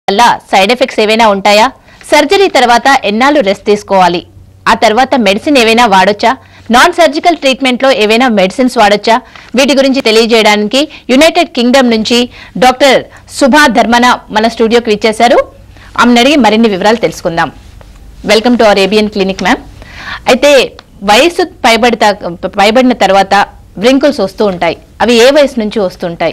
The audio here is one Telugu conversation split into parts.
వల్ల సైడ్ ఎఫెక్ట్స్ ఏవైనా ఉంటాయా సర్జరీ తర్వాత ఎన్నాళ్ళు రెస్ట్ తీసుకోవాలి ఆ తర్వాత మెడిసిన్ ఏవైనా వాడొచ్చా నాన్ సర్జికల్ ట్రీట్మెంట్ లో ఏవైనా మెడిసిన్స్ వాడొచ్చా వీటి గురించి తెలియజేయడానికి యునైటెడ్ కింగ్డమ్ నుంచి డాక్టర్ సుభా ధర్మన మన స్టూడియోకి ఇచ్చేశారు ఆమెను అడిగి మరిన్ని వివరాలు తెలుసుకుందాం welcome to our ABN clinic ma'am అయితే వయసు పైబడిత పైబడిన తర్వాత వ్రింకుల్స్ వస్తూ ఉంటాయి అవి ఏ వయసు నుంచి వస్తుంటాయి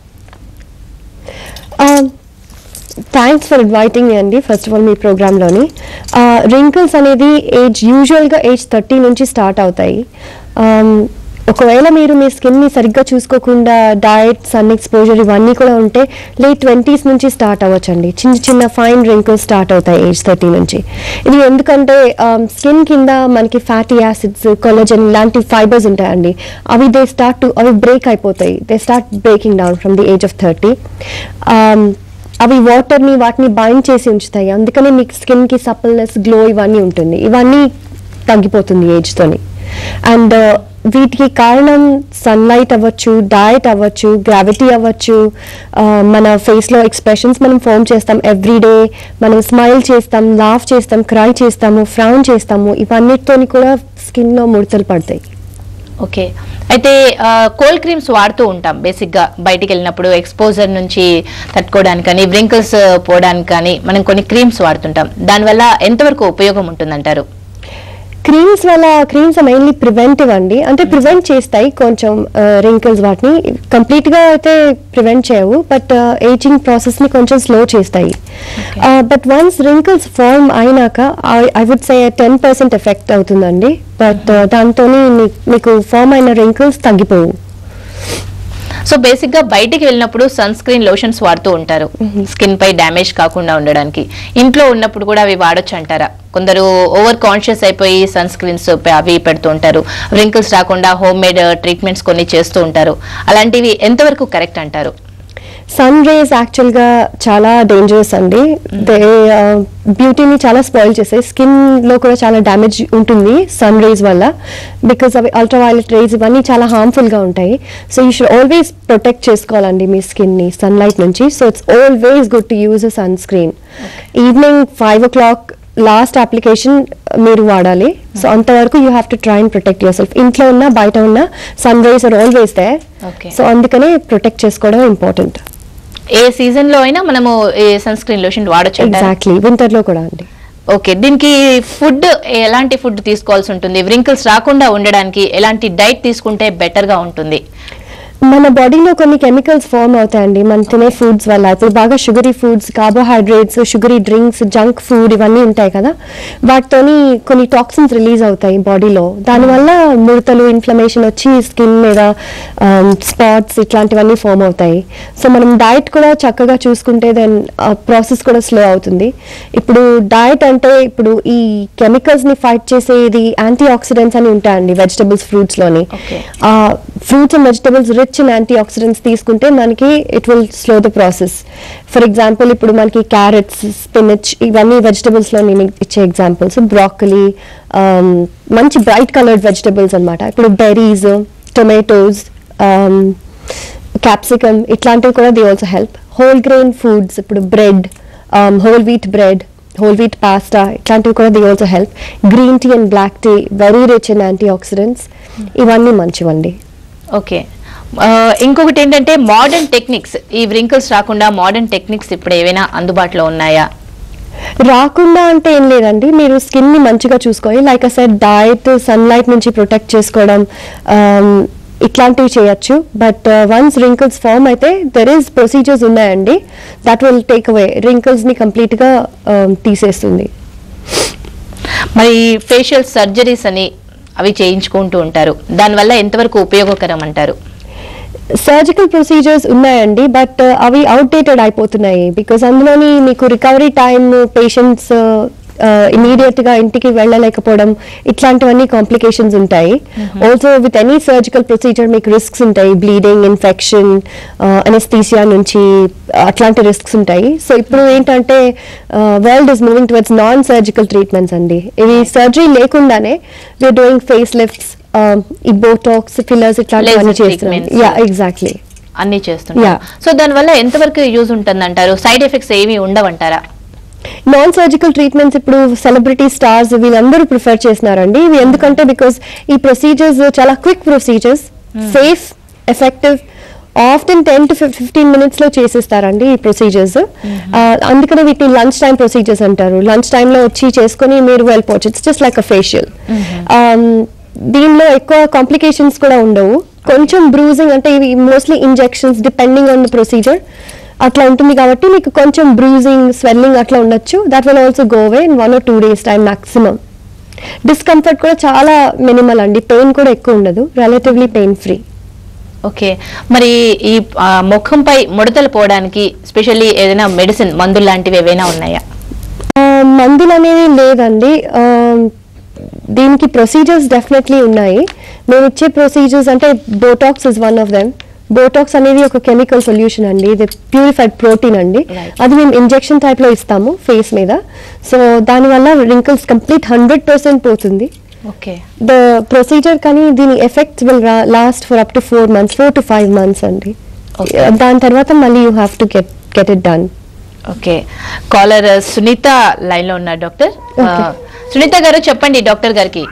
థ్యాంక్స్ ఫర్ ఇన్వైటింగ్ మీ అండి ఫస్ట్ ఆఫ్ ఆల్ మీ ప్రోగ్రాంలోని రింకిల్స్ అనేది ఏజ్ యూజువల్గా ఏజ్ థర్టీ నుంచి స్టార్ట్ అవుతాయి Um, ఒకవేళ మీరు మీ స్కిన్ని సరిగ్గా చూసుకోకుండా డయట్ సన్ ఎక్స్పోజర్ ఇవన్నీ కూడా ఉంటే లేట్ ట్వంటీస్ నుంచి స్టార్ట్ అవ్వచ్చండి చిన్న చిన్న ఫైన్ రింకిల్స్ స్టార్ట్ అవుతాయి ఏజ్ థర్టీ నుంచి ఇది ఎందుకంటే స్కిన్ కింద మనకి ఫ్యాటీ యాసిడ్స్ కొలజన్ ఇలాంటి ఫైబర్స్ ఉంటాయండి అవి దే స్టార్ట్ టు అవి బ్రేక్ అయిపోతాయి they start breaking down from the age of thirty అవి వాటర్ని వాటిని బైండ్ చేసి ఉంచుతాయి అందుకని మీకు స్కిన్కి సప్పల్నెస్ గ్లో ఇవన్నీ ఉంటుంది ఇవన్నీ తగ్గిపోతుంది ఏజ్తోని అండ్ వీటికి కారణం సన్లైట్ అవ్వచ్చు డయట్ అవ్వచ్చు గ్రావిటీ అవ్వచ్చు ఆ, మన ఫేస్లో ఎక్స్ప్రెషన్స్ మనం ఫామ్ చేస్తాం ఎవ్రీడే మనం స్మైల్ చేస్తాం లాఫ్ చేస్తాం క్రై చేస్తాము ఫ్రౌన్ చేస్తాము ఇవన్నిటితోని కూడా స్కిన్లో ముడతలు పడతాయి ఓకే అయితే కోల్డ్ క్రీమ్స్ వాడుతూ ఉంటాం బేసిక్ గా బయటికి వెళ్ళినప్పుడు ఎక్స్పోజర్ నుంచి తట్టుకోవడానికి కానీ వ్రింకిల్స్ పోవడానికి కానీ మనం కొన్ని క్రీమ్స్ వాడుతుంటాం దానివల్ల ఎంతవరకు ఉపయోగం ఉంటుందంటారు క్రీమ్స్ వల్ల క్రీమ్స్ మెయిన్లీ ప్రివెంటివ్ అండి అంటే ప్రివెంట్ చేస్తాయి కొంచెం రింకిల్స్ వాటిని కంప్లీట్ గా అయితే ప్రివెంట్ చేయవు బట్ ఏజింగ్ ప్రాసెస్ ని కొంచెం స్లో చేస్తాయి బట్ వన్స్ రింకిల్స్ ఫార్మ్ అయినాక I would say ten percent effect అవుతుందండి బట్ దాంతో మీకు ఫార్మ్ అయిన రింకిల్స్ తగ్గిపోవు సో బేసిక్ గా బయటికి వెళ్ళినప్పుడు సన్ స్క్రీన్ లోషన్స్ వాడుతూ ఉంటారు స్కిన్ పై డ్యామేజ్ కాకుండా ఉండడానికి ఇంట్లో ఉన్నప్పుడు కూడా అవి వాడొచ్చు అంటారా కొందరు ఓవర్ కాన్షియస్ అయిపోయి సన్ స్క్రీన్స్ అవి పెడుతూ ఉంటారు వ్రింకిల్స్ రాకుండా హోమ్ మేడ్ ట్రీట్మెంట్స్ కొన్ని చేస్తూ ఉంటారు అలాంటివి ఎంతవరకు కరెక్ట్ అంటారు సన్ రేస్ యాక్చువల్గా చాలా డేంజరస్ అండి దే బ్యూటీని చాలా స్పాయిల్ చేస్తాయి స్కిన్ లో కూడా చాలా డ్యామేజ్ ఉంటుంది సన్ రేస్ వల్ల బికాస్ అవి అల్ట్రా వైలెట్ రేస్ ఇవన్నీ చాలా harmful గా ఉంటాయి so you should always protect చేసుకోవాలండి మీ స్కిన్ని సన్లైట్ నుంచి so it's always good to use a sunscreen evening five o'clock last application మీరు వాడాలి సో అంతవరకు you have to try and protect yourself ఇంట్లో ఉన్న బయట ఉన్న sun rays are always they Okay. So అందుకనే ప్రొటెక్ట్ చేసుకోవడం ఇంపార్టెంట్ ఏ సీజన్ లో అయినా మనము ఈ సన్ స్క్రీన్ లోషన్ వాడొచ్చు అంటారా? ఎగ్జాక్ట్లీ వింటర్ లో కూడా అండి ఓకే దీనికి ఫుడ్ ఎలాంటి ఫుడ్ తీసుకోవాల్సి ఉంటుంది వ్రింకిల్స్ రాకుండా ఉండడానికి ఎలాంటి డైట్ తీసుకుంటే బెటర్ గా ఉంటుంది మన బాడీలో కొన్ని కెమికల్స్ ఫామ్ అవుతాయండి మనం తినే ఫుడ్స్ వల్ల ఇప్పుడు బాగా sugary foods carbohydrates sugary drinks junk food ఇవన్నీ ఉంటాయి కదా వాటితోని కొన్ని టాక్సిన్స్ రిలీజ్ అవుతాయి బాడీలో దానివల్ల ముడతలు ఇన్ఫ్లమేషన్ వచ్చి స్కిన్ మీద స్పాట్స్ ఇట్లాంటివన్నీ ఫామ్ అవుతాయి సో మనం డయట్ కూడా చక్కగా చూసుకుంటే దెన్ ప్రాసెస్ కూడా స్లో అవుతుంది ఇప్పుడు డయట్ అంటే ఇప్పుడు ఈ కెమికల్స్ ని ఫైట్ చేసేది యాంటీ ఆక్సిడెంట్స్ అని ఉంటాయండి వెజిటబుల్స్ ఫ్రూట్స్ లోని Okay. Fruits and vegetables rich in antioxidants తీసుకుంటే మనకి it will slow the process for example ఇప్పుడు మనకి క్యారెట్స్ స్పినచ్ ఇవన్నీ వెజిటబుల్స్ లో నేను ఇచ్చే ఎగ్జాంపుల్స్ బ్రాకలీ మంచి బ్రైట్ కలర్డ్ వెజిటబుల్స్ అన్నమాట ఇప్పుడు బెర్రీస్ టొమాటోస్ క్యాప్సికమ్ ఇట్లాంటివి కూడా they also help whole grain foods ఇప్పుడు bread whole wheat bread whole wheat pasta ఇట్లాంటివి కూడా they also help green tea and black tea very rich in antioxidants ఇవన్నీ మంచివండి ఓకే ఆ, ఇంకొకటి ఏంటంటే మోడర్న్ టెక్నిక్స్ ఈ వ్రింకిల్స్ రాకుండా మోడర్న్ టెక్నిక్స్ ఇప్పుడు ఏవైనా అందుబాటులో ఉన్నాయా రాకుండా అంటే ఏం లేదండి మీరు స్కిన్ ని మంచిగా చూసుకోవాలి like a set diet sunlight నుంచి ప్రొటెక్ట్ చేసుకోవడం um, ఇట్లాంటివి చేయొచ్చు బట్ వన్స్ రింకిల్స్ ఫామ్ అయితే దెర్ ఈస్ ప్రొసీజర్స్ ఉన్నాయండి that will take away wrinkles ని కంప్లీట్ గా um, తీసేస్తుంది మరి ఫేషియల్ సర్జరీస్ అని అవి చేయించుకుంటూ ఉంటారు దానివల్ల ఎంతవరకు ఉపయోగకరం అంటారు సర్జికల్ ప్రొసీజర్స్ ఉన్నాయండి బట్ అవి అవుట్డేటెడ్ అయిపోతున్నాయి బికాస్ అందులోని మీకు రికవరీ టైం పేషెంట్స్ ఇమీడియట్ గా ఇంటికి వెళ్ళలేకపోవడం ఇట్లాంటివన్నీ కాంప్లికేషన్స్ ఉంటాయి also with any surgical procedure మీకు రిస్క్స్ ఉంటాయి బ్లీడింగ్ ఇన్ఫెక్షన్ అనెస్థీసియా నుంచి అట్లాంటి రిస్క్స్ ఉంటాయి సో ఇప్పుడు ఏంటంటే world is moving towards non surgical treatments అండి ఇవి సర్జరీ లేకుండానే వీఆర్ డూయింగ్ ఫేస్ లిఫ్ట్స్ ఈ బోటాక్స్ ఫిల్లర్స్ ఇట్లాంటివన్నీ Laser చేస్తున్నాం treatments. యా ఎగ్జాక్ట్లీ అన్ని చేస్తుంటారు Yeah. సో దానివల్ల ఎంతవరకు యూజ్ ఉంటుంది అంటారు సైడ్ ఎఫెక్ట్స్ ఏమీ ఉండవంటారా నాన్ సర్జికల్ ట్రీట్మెంట్స్ ఇప్పుడు సెలబ్రిటీ స్టార్స్ వీళ్ళందరూ ప్రిఫర్ చేస్తున్నారండి ఇవి ఎందుకంటే బికాస్ ఈ ప్రొసీజర్స్ చాలా quick procedures safe effective often ten to fifteen minutes లో చేసేస్తారండి ఈ ప్రొసీజర్స్ అందుకనే వీటిని లంచ్ టైం ప్రొసీజర్స్ అంటారు లంచ్ టైంలో వచ్చి చేసుకొని మీరు వెళ్ళిపోవచ్చు it's just like a facial దీనిలో ఎక్కువ కాంప్లికేషన్స్ కూడా ఉండవు కొంచెం బ్రూజింగ్ అంటే ఇవి mostly injections depending on the procedure అట్లా ఉంటుంది కాబట్టి మీకు కొంచెం బ్రూజింగ్ స్వెల్లింగ్ అట్లా ఉండొచ్చు that will also go away in one or two days time maximum discomfort కూడా చాలా మినిమల్ అండి పెయిన్ కూడా ఎక్కువ ఉండదు రిలేటివ్లీ పెయిన్ ఫ్రీ ఓకే మరి ఈ ఆ, ముఖంపై ముడతలు పోవడానికి స్పెషల్లీ ఏదైనా మెడిసిన్ మందులు లాంటివి ఏవైనా ఉన్నాయా మందులు అనేవి లేదండి ఆ, దీనికి ప్రొసీజర్స్ డెఫినెట్లీ ఉన్నాయి మేము ఇచ్చే ప్రొసీజర్స్ అంటే Botox is one of them Botox అనేది ఒక కెమికల్ సొల్యూషన్ అండి ఇది ప్యూరిఫైడ్ ప్రోటీన్ అండి Right. అది మేము ఇంజెక్షన్ టైప్ లో ఇస్తాము ఫేస్ మీద సో దానివల్ల రింకిల్స్ కంప్లీట్ హండ్రెడ్ పర్సెంట్ పోతుంది ఓకే ద ప్రొసీజర్ కానీ దీని effects will last for up to four months four to five months అండి Okay. దాని తర్వాత మళ్ళీ you have to get get it done okay caller Sunita line లో ఉన్నారు డాక్టర్ ఆ, Okay. సునీత గారు చెప్పండి డాక్టర్ గారికి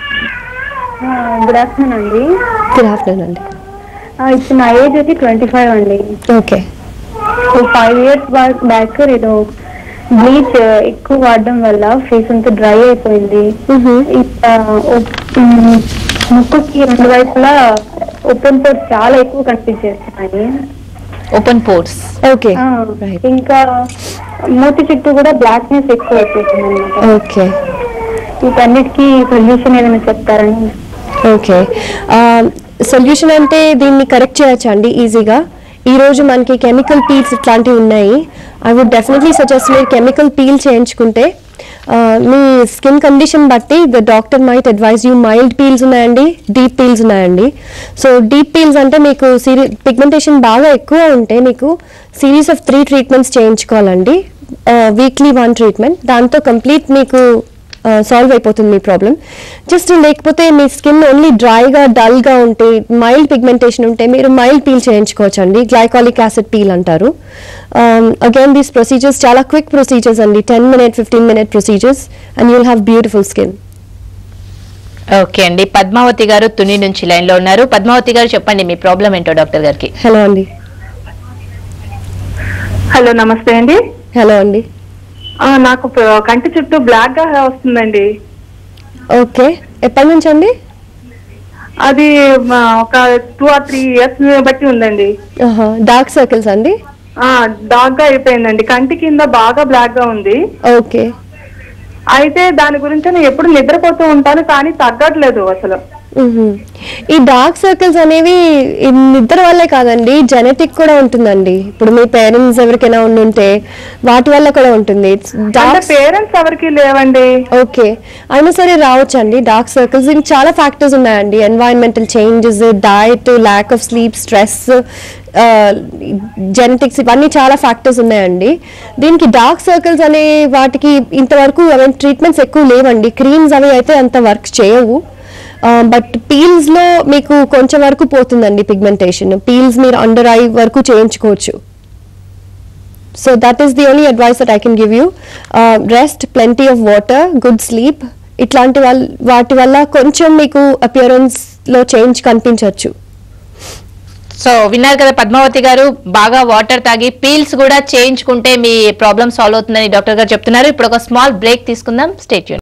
గుడ్ ఆఫ్టర్నూన్ అండి గుడ్ ఆఫ్టర్నూన్ అండి ఆ, ఇప్పుడు నా ఏజ్ వచ్చి ట్వంటీ ఫైవ్ అండి okay so five years back నేను బ్లీచ్ ఎక్కువ వాడడం వల్ల ఫేస్ అంతా డ్రై అయిపోయింది ఇంకా ఒప్- మ్, ముక్కుకి రెండు వైపులా ఓపెన్ పోర్స్ చాలా ఎక్కువ కనిపించేస్తున్నాయి ఓపెన్ పోర్ట్స్ ఓకే ఆ, రైట్ ఇంకా మూతి చుట్టూ కూడా బ్లాక్నెస్ ఎక్కువ అయిపోతుంది అనమాట ఓకే వీటన్నిటికీ సొల్యూషన్ ఏదైనా చెప్తారని ఓకే సొల్యూషన్ అంటే దీన్ని కరెక్ట్ చేయొచ్చు అండి ఈజీగా ఈ రోజు మనకి కెమికల్ పీల్స్ ఇట్లాంటివి ఉన్నాయి ఐ వుడ్ డెఫినెట్లీ సజెస్ట్ మీరు కెమికల్ పీల్ చేయించుకుంటే ఆ, మీ స్కిన్ కండిషన్ బట్టి the doctor might advise you mild peels ఉన్నాయండి డీప్ పీల్స్ ఉన్నాయండి సో డీప్ పీల్స్ అంటే మీకు సిరీ పిగ్మెంటేషన్ బాగా ఎక్కువ ఉంటే మీకు సిరీస్ ఆఫ్ త్రీ ట్రీట్మెంట్స్ చేయించుకోవాలండి వీక్లీ వన్ ట్రీట్మెంట్ దాంతో కంప్లీట్ మీకు సాల్వ్ అయిపోతుంది మీ ప్రాబ్లం జస్ట్ లేకపోతే మీ స్కిన్ ఓన్లీ డ్రైగా డల్గా ఉంటే మైల్డ్ పిగ్మెంటేషన్ ఉంటే మీరు మైల్డ్ పీల్ చేయించుకోవచ్చు అండి గ్లైకాలిక్ యాసిడ్ పీల్ అంటారు అగైన్ దీస్ ప్రొసీజర్స్ చాలా క్విక్ ప్రొసీజర్స్ అండి ten minute fifteen minute procedures and you'll have beautiful skin okay అండి పద్మావతి గారు తుని నుంచి లైన్ లో ఉన్నారు పద్మావతి గారు చెప్పండి మీ ప్రాబ్లం ఏంటో డాక్టర్ గారికి హలో అండి హలో నమస్తే అండి హలో అండి ఆ, నాకు ప- కంటి చుట్టూ బ్లాక్ గా వస్తుందండి ఓకే ఎప్పటి నుంచి అండి అది ఆ, ఒక టూ ఆర్ త్రీ ఇయర్స్ బట్టి ఉందండి డార్క్ సర్కిల్స్ అండి ఆ డార్క్ గా అయిపోయిందండి కంటి కింద బాగా బ్లాక్ గా ఉంది ఓకే అయితే దాని గురించి నేను ఎప్పుడు నిద్రపోతూ ఉంటాను కానీ తగ్గట్లేదు అసలు మ్మ్. ఈ డార్క్ సర్కిల్స్ అనేవి ఈ నిద్ర వల్లే కాదండి జెనెటిక్ కూడా ఉంటుందండి ఇప్పుడు మీ పేరెంట్స్ ఎవరికైనా ఉండుంటే వాటి వల్ల కూడా ఉంటుంది అంటే డార్క్ పేరెంట్స్ ఎవరికి లేవండి ఓకే అయినా సరే రావచ్చు అండి డార్క్ సర్కిల్స్ దీనికి చాలా ఫ్యాక్టర్స్ ఉన్నాయండి environmental changes diet lack of sleep stress genetics ఇవన్నీ చాలా ఫ్యాక్టర్స్ ఉన్నాయండి దీనికి డార్క్ సర్కిల్స్ అనే వాటికి ఇంతవరకు అవి ట్రీట్మెంట్స్ ఎక్కువ లేవండి క్రీమ్స్ అవి అయితే అంత వర్క్ చేయవు బట్ పీల్స్ లో మీకు కొంచెం వరకు పోతుందండి పిగ్మెంటేషన్ పీల్స్ మీరు అండర్ ఐ వరకు చేయించుకోవచ్చు so that is the only advice that I can give you rest plenty of water good sleep ఇట్లాంటి వాళ్ళ వాటి వల్ల కొంచెం మీకు అపియరెన్స్ లో చేంజ్ కనిపించవచ్చు సో విన్నారు కదా పద్మావతి గారు బాగా వాటర్ తాగి పీల్స్ కూడా చేయించుకుంటే మీ ప్రాబ్లం సాల్వ్ అవుతుందని డాక్టర్ గారు చెప్తున్నారు ఇప్పుడు ఒక స్మాల్ బ్రేక్ తీసుకుందాం స్టేట్